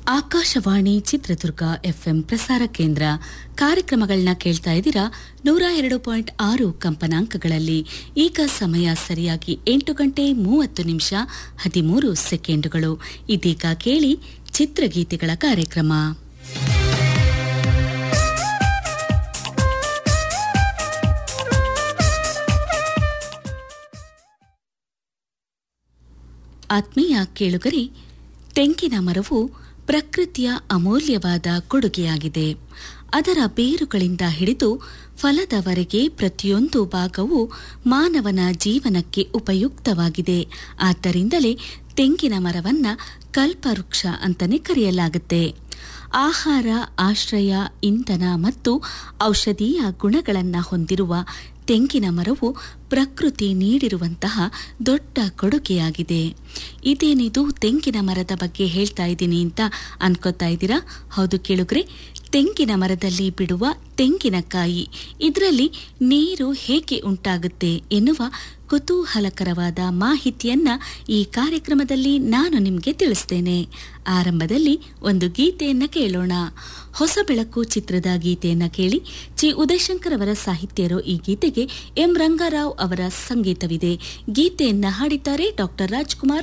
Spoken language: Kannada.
ಆಕಾಶವಾಣಿ ಚಿತ್ರದುರ್ಗ ಎಫ್ಎಂ ಪ್ರಸಾರ ಕೇಂದ್ರ ಕಾರ್ಯಕ್ರಮಗಳನ್ನ ಕೇಳ್ತಾ ಇದ್ದೀರಾ ನೂರ ಎರಡು ಪಾಯಿಂಟ್ ಆರು ಕಂಪನಾಂಕಗಳಲ್ಲಿ ಈಗ ಸಮಯ ಸರಿಯಾಗಿ ಎಂಟು ಗಂಟೆ ಮೂವತ್ತು ನಿಮಿಷ ಹದಿಮೂರು ಸೆಕೆಂಡುಗಳು ಇದೀಗ ಕೇಳಿ ಚಿತ್ರಗೀತೆಗಳ ಕಾರ್ಯಕ್ರಮ ಆತ್ಮೀಯ ಕೇಳುಗರೆ ತೆಂಗಿನ ಮರವು ಪ್ರಕೃತಿಯ ಅಮೂಲ್ಯವಾದ ಕೊಡುಗೆಯಾಗಿದೆ ಅದರ ಬೇರುಗಳಿಂದ ಹಿಡಿದು ಫಲದವರೆಗೆ ಪ್ರತಿಯೊಂದು ಭಾಗವೂ ಮಾನವನ ಜೀವನಕ್ಕೆ ಉಪಯುಕ್ತವಾಗಿದೆ ಆದ್ದರಿಂದಲೇ ತೆಂಗಿನ ಮರವನ್ನ ಕಲ್ಪವೃಕ್ಷ ಅಂತಲೇ ಕರೆಯಲಾಗುತ್ತೆ ಆಹಾರ ಆಶ್ರಯ ಇಂಧನ ಮತ್ತು ಔಷಧೀಯ ಗುಣಗಳನ್ನು ಹೊಂದಿರುವ ತೆಂಗಿನ ಮರವು ಪ್ರಕೃತಿ ನೀಡಿರುವಂತಹ ದೊಡ್ಡ ಕೊಡುಗೆಯಾಗಿದೆ ಇದೇನಿದು ತೆಂಗಿನ ಮರದ ಬಗ್ಗೆ ಹೇಳ್ತಾ ಇದ್ದೀನಿ ಅಂತ ಅನ್ಕೋತಾ ಇದ್ದೀರಾ ಹೌದು ಕೇಳುಗ್ರೆ ತೆಂಗಿನ ಮರದಲ್ಲಿ ಬಿಡುವ ತೆಂಗಿನಕಾಯಿ ಇದರಲ್ಲಿ ನೀರು ಹೇಗೆ ಉಂಟಾಗುತ್ತೆ ಎನ್ನುವ ಕುತೂಹಲಕರವಾದ ಮಾಹಿತಿಯನ್ನ ಈ ಕಾರ್ಯಕ್ರಮದಲ್ಲಿ ನಾನು ನಿಮಗೆ ತಿಳಿಸ್ತೇನೆ ಆರಂಭದಲ್ಲಿ ಒಂದು ಗೀತೆಯನ್ನ ಕೇಳೋಣ ಹೊಸ ಬೆಳಕು ಚಿತ್ರದ ಗೀತೆಯನ್ನ ಕೇಳಿ ಜಿ ಉದಯಶಂಕರ್ ಅವರ ಸಾಹಿತ್ಯ ಇರೋ ಈ ಗೀತೆಗೆ ಎಂ ರಂಗಾರಾವ್ ಅವರ ಸಂಗೀತವಿದೆ ಗೀತೆಯನ್ನ ಹಾಡಿದ್ದಾರೆ ಡಾಕ್ಟರ್ ರಾಜ್ಕುಮಾರ್